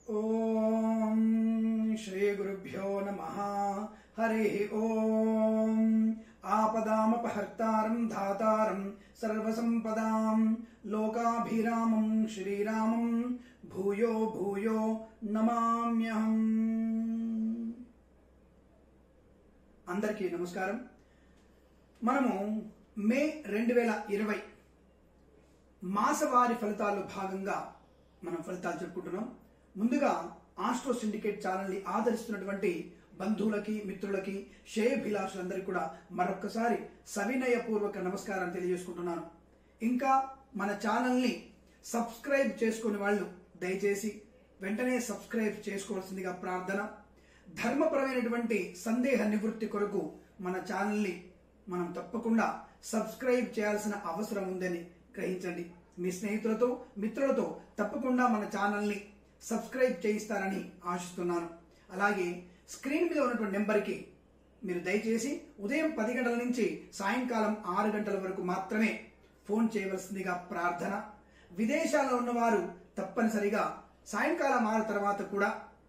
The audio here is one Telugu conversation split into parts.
ఓం శ్రీ గురుభ్యో నమ హరి ఓం ఆపదామపహర్తారం ధాతారం సర్వసంపదాం లోకాభిరామం శ్రీరామం భూయో భూయో నమామ్యహం అందరికీ నమస్కారం మనము మే రెండు వేల ఇరవై మాసవారి ఫలితాల్లో భాగంగా మనం ఫలితాలు చెప్పుకుంటున్నాం ముందుగా ఆస్ట్రో సిండికేట్ ఛానల్ని ఆదరిస్తున్నటువంటి బంధువులకి మిత్రులకి శ్రేయభిలాషులందరికీ కూడా మరొక్కసారి సవినయపూర్వక నమస్కారం తెలియజేసుకుంటున్నాను ఇంకా మన ఛానల్ని సబ్స్క్రైబ్ చేసుకునే వాళ్ళు దయచేసి వెంటనే సబ్స్క్రైబ్ చేసుకోవాల్సిందిగా ప్రార్థన ధర్మపరమైనటువంటి సందేహ నివృత్తి కొరకు మన ఛానల్ని మనం తప్పకుండా సబ్స్క్రైబ్ చేయాల్సిన అవసరం ఉందని గ్రహించండి మీ స్నేహితులతో మిత్రులతో తప్పకుండా మన ఛానల్ని సబ్స్క్రైబ్ చేయిస్తారని ఆశిస్తున్నాను అలాగే స్క్రీన్ మీద ఉన్నటువంటి నెంబర్కి మీరు దయచేసి ఉదయం పది గంటల నుంచి సాయంకాలం ఆరు గంటల వరకు మాత్రమే ఫోన్ చేయవలసిందిగా ప్రార్థన విదేశాల్లో ఉన్నవారు తప్పనిసరిగా సాయంకాలం ఆరు తర్వాత కూడా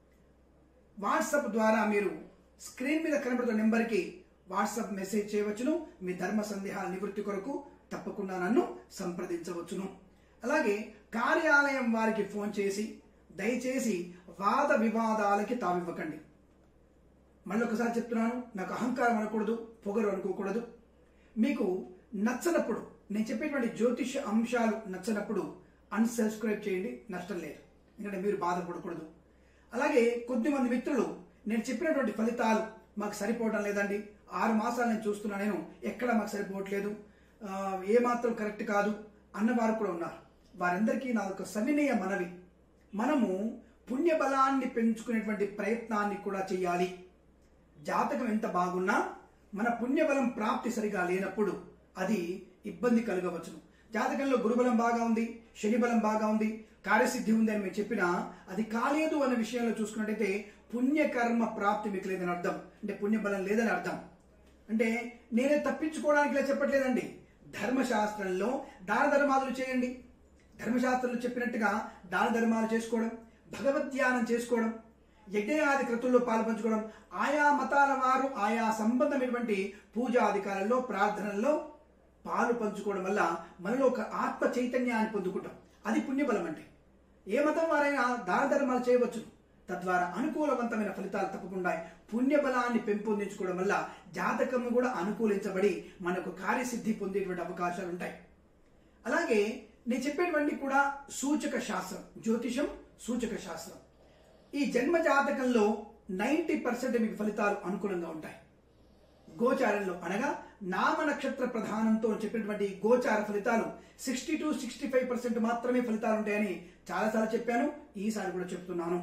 వాట్సాప్ ద్వారా మీరు స్క్రీన్ మీద కనబడుతున్న నెంబర్కి వాట్సాప్ మెసేజ్ చేయవచ్చును మీ ధర్మ సందేహాల నివృత్తి కొరకు తప్పకుండా నన్ను సంప్రదించవచ్చును అలాగే కార్యాలయం వారికి ఫోన్ చేసి దయచేసి వాద వివాదాలకి తావివ్వకండి మళ్ళీ ఒకసారి చెప్తున్నాను నాకు అహంకారం అనకూడదు పొగరు అనుకోకూడదు మీకు నచ్చనప్పుడు నేను చెప్పేటువంటి జ్యోతిష అంశాలు నచ్చనప్పుడు అన్సబ్స్క్రైబ్ చేయండి నష్టం లేదు ఎందుకంటే మీరు బాధపడకూడదు అలాగే కొద్దిమంది మిత్రులు నేను చెప్పినటువంటి ఫలితాలు మాకు సరిపోవడం లేదండి ఆరు మాసాలు నేను చూస్తున్నా నేను ఎక్కడ మాకు సరిపోవట్లేదు ఆ, ఏ మాత్రం కరెక్ట్ కాదు అన్నవారు కూడా ఉన్నారు వారందరికీ నా ఒక సవినయ మనవి మనము పుణ్యబలాన్ని పెంచుకునేటువంటి ప్రయత్నాన్ని కూడా చేయాలి జాతకం ఎంత బాగున్నా మన పుణ్యబలం ప్రాప్తి సరిగా లేనప్పుడు అది ఇబ్బంది కలగవచ్చును జాతకంలో గురుబలం బాగా ఉంది శని బలం బాగా ఉంది కార్యసిద్ధి ఉంది అని మేము చెప్పినా అది కాలేదు అనే విషయంలో చూసుకున్నట్టయితే పుణ్యకర్మ ప్రాప్తి మీకు లేదని అర్థం అంటే పుణ్యబలం లేదని అర్థం అంటే నేనే తప్పించుకోవడానికి ఇలా చెప్పట్లేదండి ధర్మశాస్త్రంలో దాన ధర్మాలు చేయండి ధర్మశాస్త్రంలో చెప్పినట్టుగా దాన ధర్మాలు చేసుకోవడం భగవద్ధ్యానం చేసుకోవడం యజ్ఞయాది క్రతుల్లో పాల్పంచుకోవడం ఆయా మతాల వారు ఆయా సంబంధమైనటువంటి పూజాధికారంలో ప్రార్థనల్లో పాలు పంచుకోవడం వల్ల మనలో ఒక ఆత్మ చైతన్యాన్ని పొందుకుంటాం అది పుణ్యబలం అంటే ఏ మతం వారైనా దాన ధర్మాలు చేయవచ్చు తద్వారా అనుకూలవంతమైన ఫలితాలు తప్పకుండా పుణ్యబలాన్ని పెంపొందించుకోవడం వల్ల జాతకము కూడా అనుకూలించబడి మనకు కార్యసిద్ధి పొందేటువంటి అవకాశాలు ఉంటాయి అలాగే నేను చెప్పేటువంటి కూడా సూచక శాస్త్రం జ్యోతిషం సూచక శాస్త్రం ఈ జన్మ జాతకంలో నైంటీ పర్సెంట్ మీకు ఫలితాలు అనుకూలంగా ఉంటాయి గోచారంలో అనగా నామ నక్షత్ర ప్రధానంతో చెప్పినటువంటి గోచార ఫలితాలు sixty two sixty five percent మాత్రమే ఫలితాలు ఉంటాయని చాలాసార్లు చెప్పాను ఈసారి కూడా చెప్తున్నాను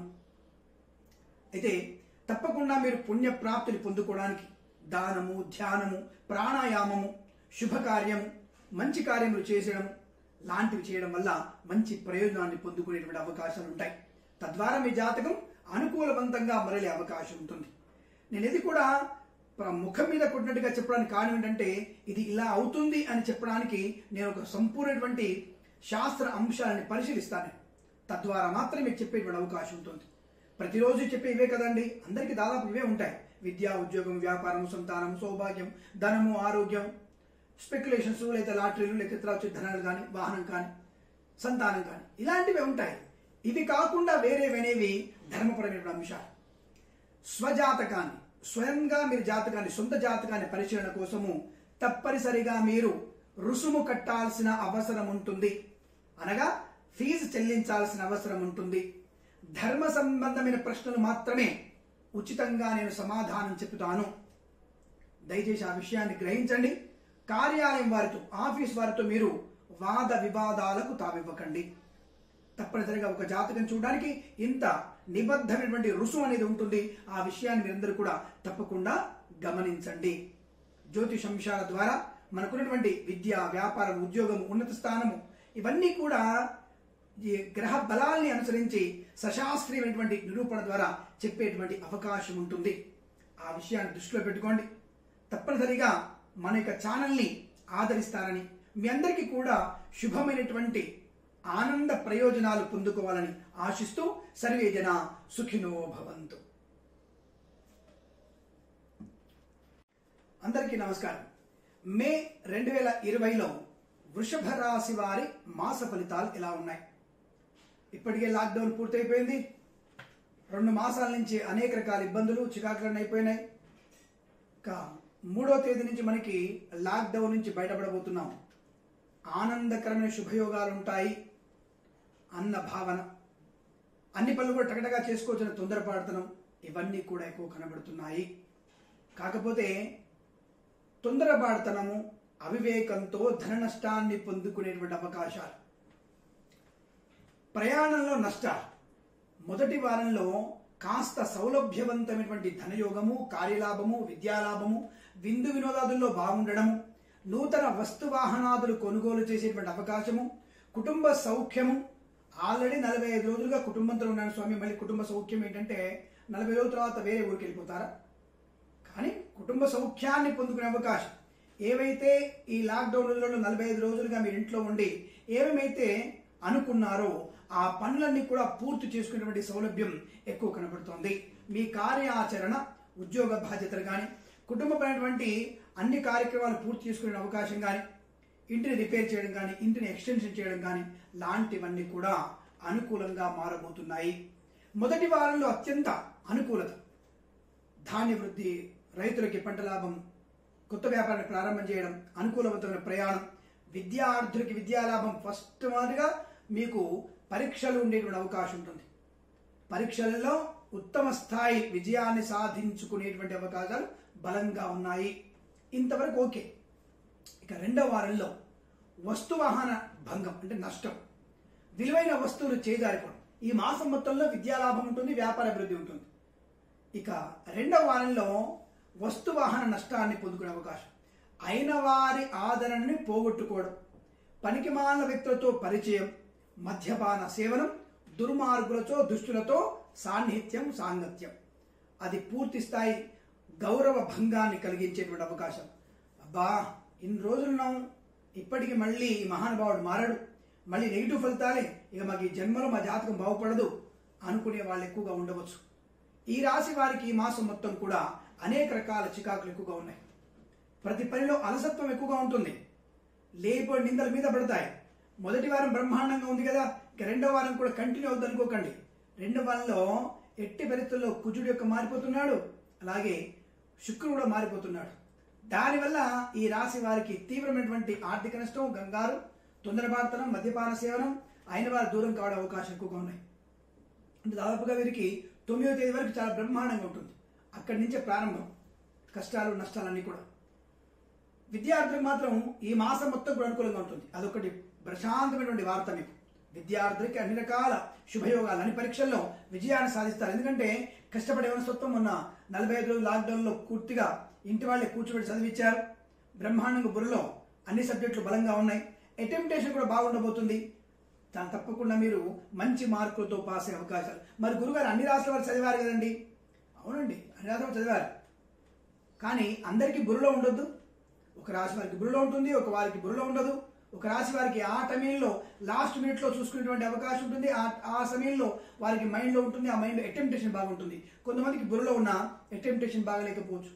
అయితే తప్పకుండా మీరు పుణ్య ప్రాప్తిని పొందుకోవడానికి దానము ధ్యానము ప్రాణాయామము శుభకార్యము మంచి కార్యములు చేసడం లాంటివి చేయడం వల్ల మంచి ప్రయోజనాన్ని పొందుకునేటువంటి అవకాశాలు ఉంటాయి తద్వారా మీ జాతకం అనుకూలవంతంగా మరలే అవకాశం ఉంటుంది నేను ఇది కూడా ప్ర- ముఖం మీద కొట్టినట్టుగా చెప్పడానికి కారణం ఏంటంటే ఇది ఇలా అవుతుంది అని చెప్పడానికి నేను ఒక సంపూర్ణటువంటి శాస్త్ర అంశాలని పరిశీలిస్తాను తద్వారా మాత్రమే మీకు చెప్పేటువంటి అవకాశం ఉంటుంది ప్రతిరోజు చెప్పే ఇవే కదండి అందరికీ దాదాపు ఇవే ఉంటాయి విద్య ఉద్యోగం వ్యాపారం సంతానం సౌభాగ్యం ధనము ఆరోగ్యం స్పెక్యులేషన్స్ లేదా లాటరీలు లేక ఇతర వచ్చే ధనాలు కానీ వాహనం కానీ సంతానం కానీ ఇలాంటివి ఉంటాయి ఇవి కాకుండా వేరేవనేవి ధర్మపరమైన అంశాలు స్వజాతకాన్ని స్వయంగా మీరు జాతకాన్ని సొంత జాతకాన్ని పరిశీలన కోసము తప్పనిసరిగా మీరు రుసుము కట్టాల్సిన అవసరం ఉంటుంది అనగా ఫీజు చెల్లించాల్సిన అవసరం ఉంటుంది ధర్మ సంబంధమైన ప్రశ్నలు మాత్రమే ఉచితంగా నేను సమాధానం చెప్తాను దయచేసి ఆ విషయాన్ని గ్రహించండి కార్యాలయం వారితో ఆఫీస్ వారితో మీరు వాద వివాదాలకు తావివ్వకండి తప్పనిసరిగా ఒక జాతకం చూడడానికి ఇంత నిబద్ధమైనటువంటి రుసుము అనేది ఉంటుంది ఆ విషయాన్ని మీరందరూ కూడా తప్పకుండా గమనించండి జ్యోతిషంశాల ద్వారా మనకున్నటువంటి విద్య వ్యాపారం ఉద్యోగం ఉన్నత స్థానము ఇవన్నీ కూడా ఈ గ్రహ బలాల్ని అనుసరించి సశాస్త్రీయమైనటువంటి నిరూపణ ద్వారా చెప్పేటువంటి అవకాశం ఉంటుంది ఆ విషయాన్ని దృష్టిలో పెట్టుకోండి తప్పనిసరిగా మన యొక్క ఛానల్ని ఆదరిస్తారని మీ అందరికీ కూడా శుభమైనటువంటి ఆనంద ప్రయోజనాలు పొందుకోవాలని ఆశిస్తూ సర్వే జన సుఖినో భవంతు అందరికీ నమస్కారం మే రెండు వేల ఇరవైలో వృషభ రాశి వారి మాస ఫలితాలు ఎలా ఉన్నాయి ఇప్పటికే లాక్డౌన్ పూర్తయిపోయింది రెండు మాసాల నుంచి అనేక రకాల ఇబ్బందులు చికాకులను అయిపోయినాయి ఇంకా మూడో తేదీ నుంచి మనకి లాక్డౌన్ నుంచి బయటపడబోతున్నాం ఆనందకరమైన శుభయోగాలు ఉంటాయి అన్న భావన అన్ని పనులు కూడా టగటగా చేసుకోవచ్చిన తొందరపడుతున్నాం ఇవన్నీ కూడా ఎక్కువ కనబడుతున్నాయి కాకపోతే తొందరపాడుతనము అవివేకంతో ధన నష్టాన్ని పొందుకునేటువంటి అవకాశాలు ప్రయాణంలో నష్టాలు మొదటి వారంలో కాస్త సౌలభ్యవంతమైనటువంటి ధనయోగము కార్యలాభము విద్యాలాభము విందు వినోదాదుల్లో బాగుండడము నూతన వస్తు వాహనాదులు కొనుగోలు చేసేటువంటి అవకాశము కుటుంబ సౌఖ్యము ఆల్రెడీ నలభై ఐదు రోజులుగా కుటుంబంతో ఉన్నాను స్వామి మళ్ళీ కుటుంబ సౌఖ్యం ఏంటంటే నలభై రోజుల తర్వాత వేరే ఊరికి వెళ్ళిపోతారా కానీ కుటుంబ సౌఖ్యాన్ని పొందుకునే అవకాశం ఏవైతే ఈ లాక్డౌన్ రోజులలో నలభై ఐదు రోజులుగా మీరు ఇంట్లో ఉండి ఏమేమైతే అనుకున్నారో ఆ పనులన్నీ కూడా పూర్తి చేసుకునేటువంటి సౌలభ్యం ఎక్కువ కనబడుతోంది మీ కార్యాచరణ ఉద్యోగ బాధ్యతలు కానీ కుటుంబపరమైనటువంటి అన్ని కార్యక్రమాలు పూర్తి చేసుకునే అవకాశం కానీ ఇంటిని రిపేర్ చేయడం కానీ ఇంటిని ఎక్స్టెన్షన్ చేయడం కానీ లాంటివన్నీ కూడా అనుకూలంగా మారబోతున్నాయి మొదటి వారంలో అత్యంత అనుకూలత ధాన్య వృద్ధి రైతులకి పంట లాభం కొత్త వ్యాపారాన్ని ప్రారంభం చేయడం అనుకూలవంతమైన ప్రయాణం విద్యార్థులకి విద్యాలాభం ఫస్ట్ మాదిరిగా మీకు పరీక్షలు ఉండేటువంటి అవకాశం ఉంటుంది పరీక్షలలో ఉత్తమ స్థాయి విజయాన్ని సాధించుకునేటువంటి అవకాశాలు బలంగా ఉన్నాయి ఇంతవరకు ఓకే ఇక రెండవ వారంలో వస్తు వాహన భంగం అంటే నష్టం విలువైన వస్తువులు చేజారిపోవడం ఈ మాసం మొత్తంలో విద్యాలాభం ఉంటుంది వ్యాపార అభివృద్ధి ఉంటుంది ఇక రెండవ వారంలో వస్తు వాహన నష్టాన్ని పొందుకునే అవకాశం అయిన వారి ఆదరణని పోగొట్టుకోవడం పనికిమాల వ్యక్తులతో పరిచయం మద్యపాన సేవనం దుర్మార్గులతో దుష్టులతో సాన్నిహిత్యం సాంగత్యం అది పూర్తి స్థాయి గౌరవ భంగాన్ని కలిగించేటువంటి అవకాశం అబ్బా ఇన్ని రోజులున్నాం ఇప్పటికి మళ్ళీ ఈ మహానుభావుడు మారడు మళ్ళీ నెగిటివ్ ఫలితాలే ఇక మాకు ఈ జన్మలో మా జాతకం బాగుపడదు అనుకునే వాళ్ళు ఎక్కువగా ఉండవచ్చు ఈ రాశి వారికి ఈ మాసం మొత్తం కూడా అనేక రకాల చికాకులు ఎక్కువగా ఉన్నాయి ప్రతి పనిలో అలసత్వం ఎక్కువగా ఉంటుంది లేకపోయి నిందల మీద పడతాయి మొదటి వారం బ్రహ్మాండంగా ఉంది కదా ఇక రెండో వారం కూడా కంటిన్యూ అవుతుంది అనుకోకండి రెండో వారంలో ఎట్టి పరిస్థితుల్లో కుజుడు యొక్క మారిపోతున్నాడు అలాగే శుక్రుడు కూడా మారిపోతున్నాడు దానివల్ల ఈ రాశి వారికి తీవ్రమైనటువంటి ఆర్థిక నష్టం గంగారు తొందరపార్తనం మద్యపాన సేవనం అయిన వారు దూరం కావడం అవకాశం ఎక్కువగా ఉన్నాయి అంటే దాదాపుగా వీరికి తొమ్మిదో తేదీ వరకు చాలా బ్రహ్మాండంగా ఉంటుంది అక్కడి నుంచే ప్రారంభం కష్టాలు నష్టాలన్నీ కూడా విద్యార్థులకు మాత్రం ఈ మాసం మొత్తం కూడా అనుకూలంగా ఉంటుంది అదొకటి ప్రశాంతమైనటువంటి వార్త మీకు విద్యార్థులకి అన్ని రకాల శుభయోగాలు అన్ని పరీక్షల్లో విజయాన్ని సాధిస్తారు ఎందుకంటే కష్టపడే మనస్తత్వం మొన్న నలభై ఐదు రోజులు లాక్డౌన్లో పూర్తిగా ఇంటి వాళ్ళే కూర్చోబెట్టి చదివించారు బ్రహ్మాండంగా బుర్రలో అన్ని సబ్జెక్టులు బలంగా ఉన్నాయి అటెంప్టేషన్ కూడా బాగుండబోతుంది దాని తప్పకుండా మీరు మంచి మార్కులతో పాస్ అయ్యే అవకాశాలు మరి గురుగారు అన్ని రాష్ట్రాల వారు చదివారు కదండి అవునండి అన్ని రాష్ట్రాలు చదివారు కానీ అందరికీ బుర్రలో ఉండొద్దు ఒక రాశి వారికి బుర్రలో ఉంటుంది ఒక వారికి బుర్రలో ఉండదు ఒక రాశి వారికి ఆ టైంలో లాస్ట్ మినిట్లో చూసుకునేటువంటి అవకాశం ఉంటుంది ఆ ఆ సమయంలో వారికి మైండ్లో ఉంటుంది ఆ మైండ్లో అటెంప్టేషన్ బాగుంటుంది కొంతమందికి బుర్రలో ఉన్న అటెంప్టేషన్ బాగలేకపోవచ్చు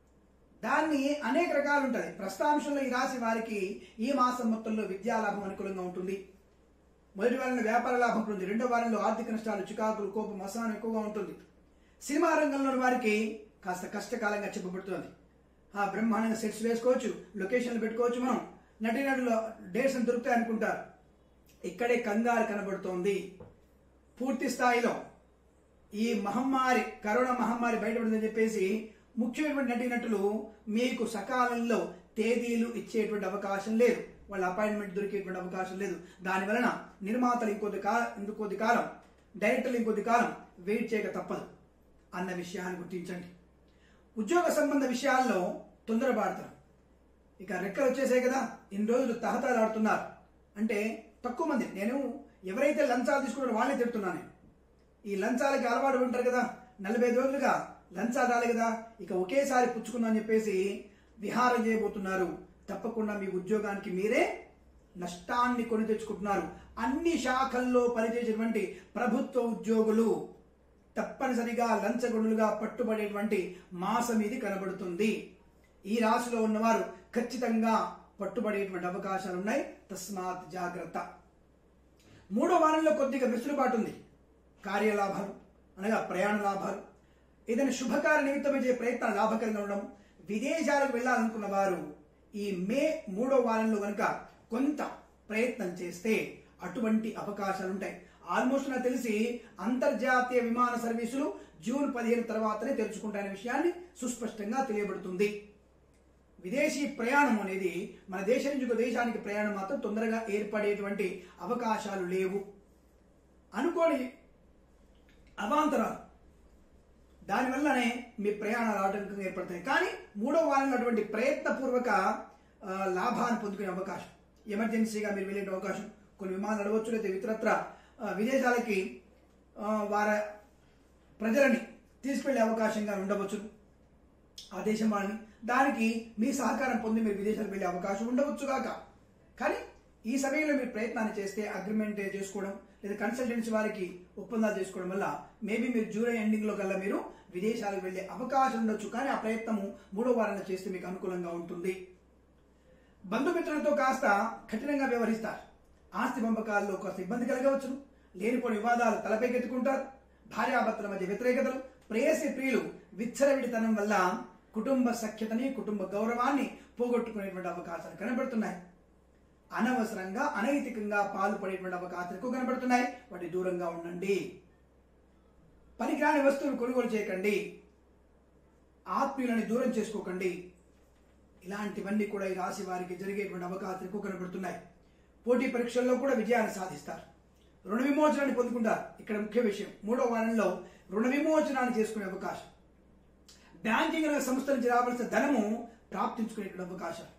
దాన్ని అనేక రకాలు ఉంటుంది ప్రస్తాంశంలో ఈ రాశి వారికి ఈ మాసం మొత్తంలో విద్యాలాభం అనుకూలంగా ఉంటుంది మొదటి వారంలో వ్యాపార లాభం ఉంటుంది రెండో వారంలో ఆర్థిక నష్టాలు చికాకులు కోపం అసహనం ఎక్కువగా ఉంటుంది సినిమా రంగంలోని వారికి కాస్త కష్టకాలంగా చెప్పబడుతుంది ఆ బ్రహ్మాండంగా సెట్స్ వేసుకోవచ్చు లొకేషన్లు పెట్టుకోవచ్చు మనం నటీనటుల డేట్స్ అని దొరుకుతాయి అనుకుంటారు ఇక్కడే కంగారు కనబడుతోంది పూర్తి స్థాయిలో ఈ మహమ్మారి కరోనా మహమ్మారి బయటపడిందని చెప్పేసి ముఖ్యమైనటువంటి నటీనటులు మీకు సకాలంలో తేదీలు ఇచ్చేటువంటి అవకాశం లేదు వాళ్ళ అపాయింట్మెంట్ దొరికేటువంటి అవకాశం లేదు దాని వలన నిర్మాతలు ఇంకొద్ది కాలం ఇంకొద్ది కాలం డైరెక్టర్లు ఇంకొద్ది కాలం వెయిట్ చేయక తప్పదు అన్న విషయాన్ని గుర్తించండి ఉద్యోగ సంబంధ విషయాల్లో తొందరపడతారు ఇక రెక్కలు వచ్చేసాయి కదా ఇన్ని రోజులు తహతలాడుతున్నారు అంటే తక్కువ మంది నేను ఎవరైతే లంచాలు తీసుకున్నారో వాళ్ళే తిడుతున్నాను ఈ లంచాలకి అలవాటు ఉంటారు కదా నలభై ఐదు రోజులుగా లంచాలు రాలే కదా ఇక ఒకేసారి పుచ్చుకుందాం అని చెప్పేసి విహారం చేయబోతున్నారు తప్పకుండా మీ ఉద్యోగానికి మీరే నష్టాన్ని కొని తెచ్చుకుంటున్నారు అన్ని శాఖల్లో పనిచేసేటువంటి ప్రభుత్వ ఉద్యోగులు తప్పనిసరిగా లంచగొడులుగా పట్టుబడేటువంటి మాసం ఇది కనబడుతుంది ఈ రాశిలో ఉన్నవారు ఖచ్చితంగా పట్టుబడేటువంటి అవకాశాలు ఉన్నాయి తస్మాత్ జాగ్రత్త మూడో వారంలో కొద్దిగా వెసులుబాటు ఉంది కార్యలాభాలు అనగా ప్రయాణ లాభాలు ఏదైనా శుభకార్య నిమిత్తమే చేసే ప్రయత్నం లాభకరంగా ఉండడం విదేశాలకు వెళ్ళాలనుకున్న వారు ఈ మే మూడో వారంలో కనుక కొంత ప్రయత్నం చేస్తే అటువంటి అవకాశాలు ఉంటాయి ఆల్మోస్ట్ నాకు తెలిసి అంతర్జాతీయ విమాన సర్వీసులు జూన్ పదిహేను తర్వాతనే తెరుచుకుంటాయనే విషయాన్ని సుస్పష్టంగా తెలియబడుతుంది విదేశీ ప్రయాణం అనేది మన దేశం నుంచి ఒక దేశానికి ప్రయాణం మాత్రం తొందరగా ఏర్పడేటువంటి అవకాశాలు లేవు అనుకోని అవాంతరాలు దానివల్లనే మీ ప్రయాణాలు ఆటంకంగా ఏర్పడతాయి కానీ మూడో వారంలో అటువంటి ప్రయత్నపూర్వక ఆ, లాభాన్ని పొందుకునే అవకాశం ఎమర్జెన్సీగా మీరు వెళ్ళే అవకాశం కొన్ని విమానాలు నడవచ్చు లేదా ఇతరత్ర ఆ, విదేశాలకి ఆ, వారి ప్రజలని తీసుకెళ్లే అవకాశంగా ఉండవచ్చు ఆ దేశం వాళ్ళని దానికి మీ సహకారం పొంది మీరు విదేశాలకు వెళ్ళే అవకాశం ఉండవచ్చు కాక కానీ ఈ సమయంలో మీరు ప్రయత్నాన్ని చేస్తే అగ్రిమెంట్ చేసుకోవడం లేదా కన్సల్టెన్సీ వారికి ఒప్పందాలు చేసుకోవడం వల్ల మేబీ మీరు జూలై ఎండింగ్ లో కల్లా మీరు విదేశాలకు వెళ్ళే అవకాశం ఉండొచ్చు కానీ ఆ ప్రయత్నము మూడో వారంలో చేస్తే మీకు అనుకూలంగా ఉంటుంది బంధుమిత్రులతో కాస్త కఠినంగా వ్యవహరిస్తారు ఆస్తి పంపకాల్లో కాస్త ఇబ్బంది కలగవచ్చు లేనిపోని వివాదాలు తలపైకెత్తుకుంటారు భార్యాభర్తల మధ్య వ్యతిరేకతలు ప్రేయసి ప్రియులు విచ్చలవిడితనం వల్ల కుటుంబ సఖ్యతని కుటుంబ గౌరవాన్ని పోగొట్టుకునేటువంటి అవకాశాలు కనబడుతున్నాయి అనవసరంగా అనైతికంగా పాల్పడేటువంటి అవకాశాలు ఎక్కువ కనబడుతున్నాయి వాటి దూరంగా ఉండండి పనికిరాని వస్తువులు కొనుగోలు చేయకండి ఆత్మీయులని దూరం చేసుకోకండి ఇలాంటివన్నీ కూడా ఈ రాశి వారికి జరిగేటువంటి అవకాశాలు ఎక్కువ కనబడుతున్నాయి పోటీ పరీక్షల్లో కూడా విజయాన్ని సాధిస్తారు రుణ విమోచనాన్ని పొందుకుంటారు ఇక్కడ ముఖ్య విషయం మూడో వారంలో రుణ విమోచనాన్ని చేసుకునే అవకాశం బ్యాంకింగ్ రంగ సంస్థల నుంచి రావాల్సిన ధనము ప్రాప్తించుకునేటువంటి అవకాశాలు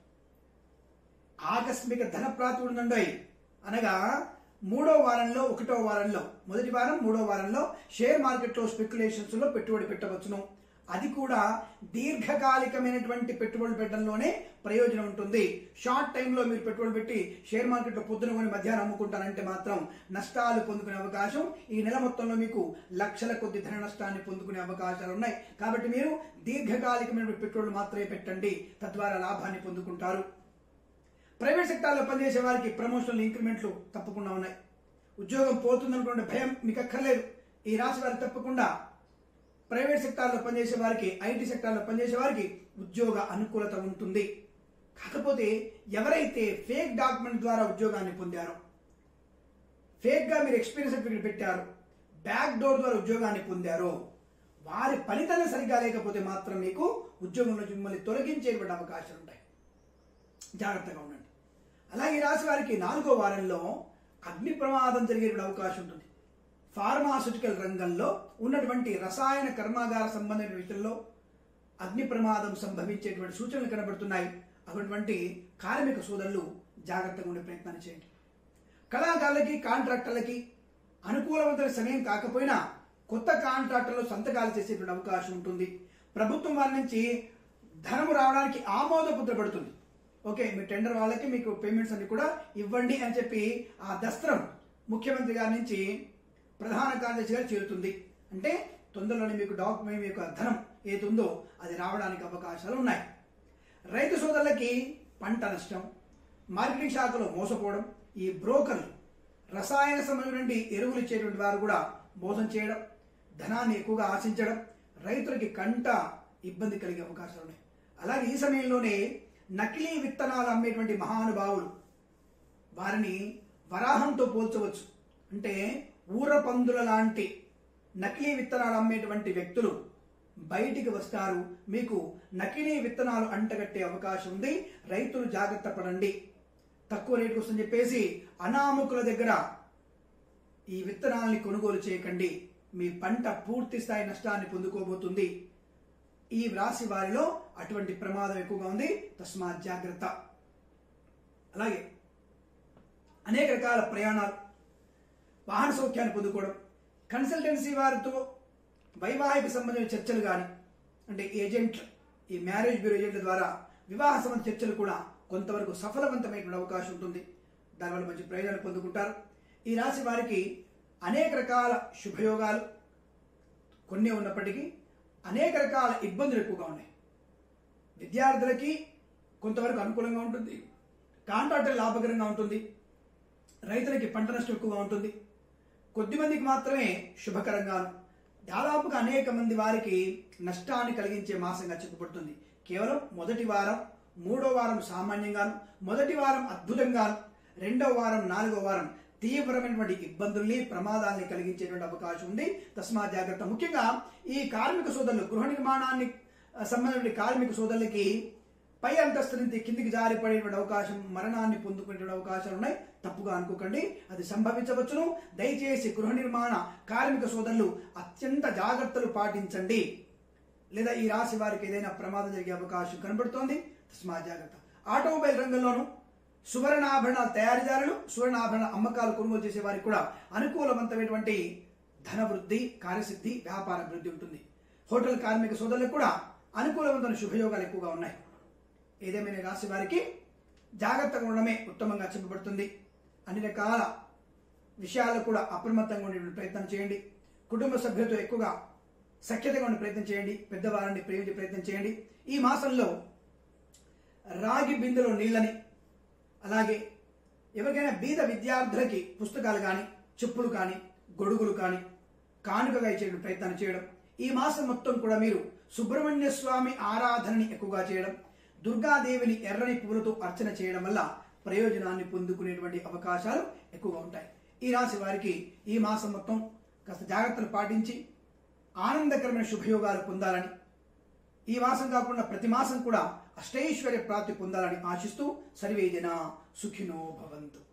ఆకస్మిక ధన ప్రాప్తి ఉందండి అనగా మూడో వారంలో ఒకటో వారంలో మొదటి వారం మూడో వారంలో షేర్ మార్కెట్లో స్పెక్యులేషన్స్ లో పెట్టుబడి పెట్టవచ్చును అది కూడా దీర్ఘకాలికమైనటువంటి పెట్టుబడులు పెట్టడంలోనే ప్రయోజనం ఉంటుంది షార్ట్ టైంలో మీరు పెట్టుబడి పెట్టి షేర్ మార్కెట్లో పొద్దున కొని మధ్యాహ్నం అమ్ముకుంటారంటే మాత్రం నష్టాలు పొందుకునే అవకాశం ఈ నెల మొత్తంలో మీకు లక్షల కొద్ది ధన నష్టాన్ని పొందుకునే అవకాశాలు ఉన్నాయి కాబట్టి మీరు దీర్ఘకాలికమైన పెట్టుబడులు మాత్రమే పెట్టండి తద్వారా లాభాన్ని పొందుకుంటారు ప్రైవేట్ సెక్టార్లో పనిచేసే వారికి ప్రమోషన్లు ఇంక్రిమెంట్లు తప్పకుండా ఉన్నాయి ఉద్యోగం పోతుందనుకునే భయం మీకు అక్కర్లేదు ఈ రాశి వారికి తప్పకుండా ప్రైవేట్ సెక్టార్లో పనిచేసే వారికి ఐటీ సెక్టార్లో పనిచేసే వారికి ఉద్యోగ అనుకూలత ఉంటుంది కాకపోతే ఎవరైతే ఫేక్ డాక్యుమెంట్ ద్వారా ఉద్యోగాన్ని పొందారో ఫేక్గా మీరు ఎక్స్పీరియన్స్ సర్టిఫికేట్ పెట్టారు బ్యాక్ డోర్ ద్వారా ఉద్యోగాన్ని పొందారో వారి ఫలితాలు సరిగా లేకపోతే మాత్రం మీకు ఉద్యోగంలో మిమ్మల్ని తొలగించేటువంటి అవకాశాలు ఉంటాయి జాగ్రత్తగా ఉండండి అలాగే ఈ రాశి వారికి నాలుగో వారంలో అగ్ని ప్రమాదం జరిగేటువంటి అవకాశం ఉంటుంది ఫార్మాస్యూటికల్ రంగంలో ఉన్నటువంటి రసాయన కర్మాగార సంబంధమైన విషయంలో అగ్ని ప్రమాదం సంభవించేటువంటి సూచనలు కనబడుతున్నాయి అటువంటి కార్మిక సోదరులు జాగ్రత్తగా ఉండే ప్రయత్నాన్ని చేయండి కళాకారులకి కాంట్రాక్టర్లకి అనుకూలవంతమైన సమయం కాకపోయినా కొత్త కాంట్రాక్టర్లు సంతకాలు చేసేటువంటి అవకాశం ఉంటుంది ప్రభుత్వం వారి నుంచి ధనము రావడానికి ఆమోదముద్ర పడుతుంది ఓకే మీ టెండర్ వాళ్ళకి మీకు పేమెంట్స్ అన్ని కూడా ఇవ్వండి అని చెప్పి ఆ దస్త్రం ముఖ్యమంత్రి గారి నుంచి ప్రధాన కార్యదర్శి గారు చేరుతుంది అంటే తొందరలోనే మీకు డాక్యుమెంట్ మీకు ధనం ఏదుందో అది రావడానికి అవకాశాలు ఉన్నాయి రైతు సోదరులకి పంట నష్టం మార్కెటింగ్ శాఖలో మోసపోవడం ఈ బ్రోకర్లు రసాయన సంబంధించిన ఎరువులు ఇచ్చేటువంటి వారు కూడా మోసం చేయడం ధనాన్ని ఎక్కువగా ఆశించడం రైతులకి కంట ఇబ్బంది కలిగే అవకాశాలు ఉన్నాయి అలాగే ఈ సమయంలోనే నకిలీ విత్తనాలు అమ్మేటువంటి మహానుభావులు వారిని వరాహంతో పోల్చవచ్చు అంటే ఊర పందుల లాంటి నకిలీ విత్తనాలు అమ్మేటువంటి వ్యక్తులు బయటికి వస్తారు మీకు నకిలీ విత్తనాలు అంటగట్టే అవకాశం ఉంది రైతులు జాగ్రత్త పడండి తక్కువ రేటుకు వస్తుందని చెప్పేసి అనామకుల దగ్గర ఈ విత్తనాల్ని కొనుగోలు చేయకండి మీ పంట పూర్తి స్థాయి నష్టాన్ని పొందుకోబోతుంది ఈ రాశి వారిలో అటువంటి ప్రమాదం ఎక్కువగా ఉంది తస్మాత్ జాగ్రత్త అలాగే అనేక రకాల ప్రయాణాలు వాహన సౌఖ్యాన్ని పొందుకోవడం కన్సల్టెన్సీ వారితో వైవాహిక సంబంధించిన చర్చలు కానీ అంటే ఏజెంట్ ఈ మ్యారేజ్ బ్యూరో ఏజెంట్ల ద్వారా వివాహ సంబంధ చర్చలు కూడా కొంతవరకు సఫలవంతమైనటువంటి అవకాశం ఉంటుంది దానివల్ల మంచి ప్రయోజనాలు పొందుకుంటారు ఈ రాశి వారికి అనేక రకాల శుభయోగాలు కొన్ని ఉన్నప్పటికీ అనేక రకాల ఇబ్బందులు ఎక్కువగా ఉన్నాయి విద్యార్థులకి కొంతవరకు అనుకూలంగా ఉంటుంది కాంట్రాక్టర్ లాభకరంగా ఉంటుంది రైతులకి పంట నష్టం ఎక్కువగా ఉంటుంది కొద్దిమందికి మాత్రమే శుభకరంగాను దాదాపుగా అనేక మంది వారికి నష్టాన్ని కలిగించే మాసంగా చెప్పబడుతుంది కేవలం మొదటి వారం మూడో వారం సామాన్యంగాను మొదటి వారం అద్భుతంగాను రెండో వారం నాలుగో వారం తీవ్రమైనటువంటి ఇబ్బందుల్ని ప్రమాదాల్ని కలిగించేటువంటి అవకాశం ఉంది తస్మా జాగ్రత్త ముఖ్యంగా ఈ కార్మిక సోదరులు గృహ నిర్మాణాన్ని ఆ, సంబంధించిన కార్మిక సోదరులకి పై అంతస్తు నుంచి కిందికి జారిపడేటువంటి అవకాశం మరణాన్ని పొందుకునేటువంటి అవకాశాలు ఉన్నాయి తప్పుగా అనుకోకండి అది సంభవించవచ్చును దయచేసి గృహ నిర్మాణ కార్మిక సోదరులు అత్యంత జాగ్రత్తలు పాటించండి లేదా ఈ రాశి వారికి ఏదైనా ప్రమాదం జరిగే అవకాశం కనబడుతోంది తస్మా జాగ్రత్త ఆటోమొబైల్ రంగంలోనూ సువర్ణాభరణాల తయారీదారులు సువర్ణాభరణ అమ్మకాలు కొనుగోలు చేసే వారికి కూడా అనుకూలవంతమైనటువంటి ధన వృద్ధి కార్యసిద్ధి వ్యాపార వృద్ధి ఉంటుంది హోటల్ కార్మిక సోదరులకు కూడా అనుకూలవంతమైన శుభయోగాలు ఎక్కువగా ఉన్నాయి ఏదేమైనా రాశి వారికి జాగ్రత్తగా ఉండడమే ఉత్తమంగా చెప్పబడుతుంది అన్ని రకాల విషయాలు కూడా అప్రమత్తంగా ఉండే ప్రయత్నం చేయండి కుటుంబ సభ్యులతో ఎక్కువగా సఖ్యతగా ఉండే ప్రయత్నం చేయండి పెద్దవారిని ప్రేమించే ప్రయత్నం చేయండి ఈ మాసంలో రాగి బిందెలో నీళ్ళని అలాగే ఎవరికైనా బీద విద్యార్థులకి పుస్తకాలు కానీ చెప్పులు కానీ గొడుగులు కానీ కానుకగా ఇచ్చే ప్రయత్నం చేయడం ఈ మాసం మొత్తం కూడా మీరు సుబ్రహ్మణ్య స్వామి ఆరాధనని ఎక్కువగా చేయడం దుర్గాదేవిని ఎర్రని పువ్వులతో అర్చన చేయడం వల్ల ప్రయోజనాన్ని పొందుకునేటువంటి అవకాశాలు ఎక్కువగా ఉంటాయి ఈ రాశి వారికి ఈ మాసం మొత్తం కాస్త జాగ్రత్తలు పాటించి ఆనందకరమైన శుభయోగాలు పొందాలని ఈ మాసం కాకుండా ప్రతి మాసం కూడా అష్టైశ్వర్య ప్రాప్తి పొందాలని ఆశిస్తూ సర్వే జన సుఖినో భవంతు